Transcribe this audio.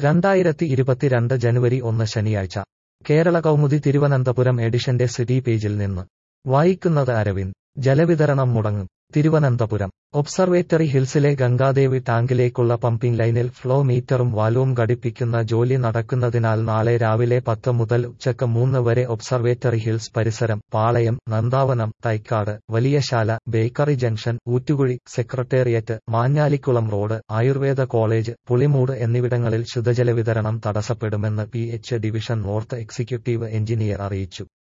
രണ്ടായിരത്തി ഇരുപത്തിരണ്ട് ജനുവരി ഒന്ന് ശനിയാഴ്ച കേരള കൗമുദി തിരുവനന്തപുരം എഡിഷന്റെ സിറ്റി പേജിൽ നിന്ന് വായിക്കുന്നത് അരവിന്ദ് ജലവിതരണം മുടങ്ങും തിരുവനന്തപുരം ഒബ്സർവേറ്ററി ഹിൽസിലെ ഗംഗാദേവി ടാങ്കിലേക്കുള്ള പമ്പിംഗ് ലൈനിൽ ഫ്ലോ മീറ്ററും വാൽവും ഘടിപ്പിക്കുന്ന ജോലി നടക്കുന്നതിനാൽ നാളെ രാവിലെ പത്ത് മുതൽ ഉച്ചക്ക് മൂന്ന് വരെ ഒബ്സർവേറ്ററി ഹിൽസ് പരിസരം Palayam Nandavanam Thycaud Valiyasala bakery junction Oottukuzhi secretariat Manjalikulam road Ayurveda college Pulimoodu എന്നിവിടങ്ങളിൽ ശുദ്ധജല വിതരണം തടസ്സപ്പെടുമെന്ന് P H division north executive engineer അറിയിച്ചു